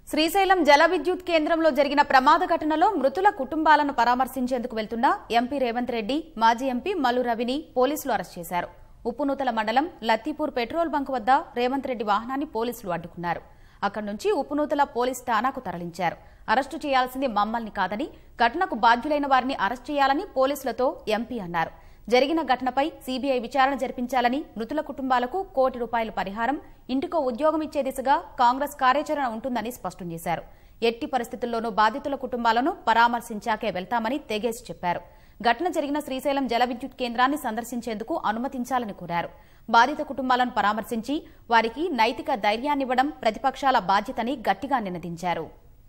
శ్రీశైలం జల విద్యుత్ కేంద్రంలో జరిగిన ప్రమాద ఘటనలో మృతుల కుటుంబాలను పరామర్శించేందుకు వెళ్తున్న ఎంపీ రేవంత్ రెడ్డి మాజీ ఎంపీ మల్లు రవిని పోలీసులు అరెస్ట్ చేశారు ఉప్పునూతల మండలం లత్తీపూర్ పెట్రోల్ బంక్ వద్ద రేవంత్ రెడ్డి వాహనాన్ని పోలీసులు అడ్డుకున్నారు అక్కడి నుంచి ఉప్పునూతల పోలీస్ ఠాణాకు తరలించారు అరెస్టు చేయాల్సింది మమ్మల్ని కాదని ఘటనకు బాధ్యులైన వారిని అరెస్ట్ చేయాలని పోలీసులతో ఎంపీ అన్నారు జరిగిన ఘటనపై సీబీఐ విచారణ జరిపించాలని మృతుల కుటుంబాలకు కోటి రూపాయల పరిహారం ఇంటికో ఉద్యోగం ఇచ్చే దిశగా కాంగ్రెస్ కార్యాచరణ ఉంటుందని స్పష్టం చేశారు ఎట్టి పరిస్థితుల్లోనూ బాధితుల కుటుంబాలను పరామర్శించాకే వెళ్తామని తెగేసి చెప్పారు ఘటన జరిగిన శ్రీశైలం జల విద్యుత్ కేంద్రాన్ని సందర్శించేందుకు అనుమతించాలని కోరారు బాధిత కుటుంబాలను పరామర్శించి వారికి నైతిక ధైర్యాన్నివ్వడం ప్రతిపక్షాల బాధ్యతని గట్టిగా నినదించారు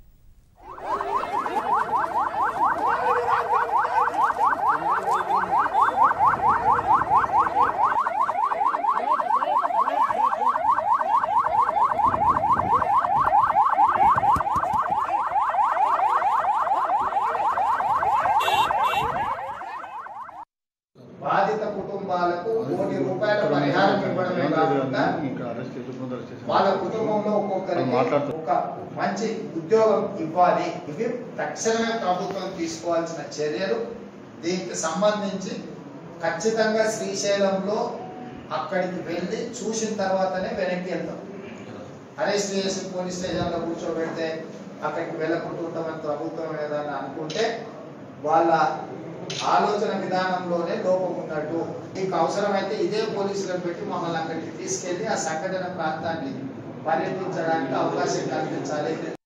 బాధిత కుటుంబాలకు కోటి రూపాయల పరిహారం ఇవ్వడమే కాకుండా ఇంకా అరెస్ట్ చేసి ముందు అరెస్ట్ చేసి వాళ్ళ కుటుంబంలో ఒక్కొక్కరికి మాట్లాడుతూ- ఒక మంచి ఉద్యోగం ఇవ్వాలి ఇవి తక్షణమే ప్రభుత్వం తీసుకోవాల్సిన చర్యలు దీనికి సంబంధించి ఖచ్చితంగా శ్రీశైలంలో అక్కడికి వెళ్ళి చూసిన తర్వాతనే వెనక్కి వెళ్తాం అరెస్ట్ చేసి పోలీస్ స్టేషన్లో కూర్చోబెడితే అక్కడికి వెళ్ళకుండా ఉంటామని ప్రభుత్వం ఏదైనా అనుకుంటే వాళ్ళ ఆలోచన విధానంలోనే లోపం ఉన్నట్టు మీకు అవసరమైతే ఇదే పోలీసులను పెట్టి మమ్మల్ని అక్కడికి తీసుకెళ్లి ఆ సంఘటన ప్రాంతాన్ని పర్యటించడానికి అవకాశం కల్పించాలి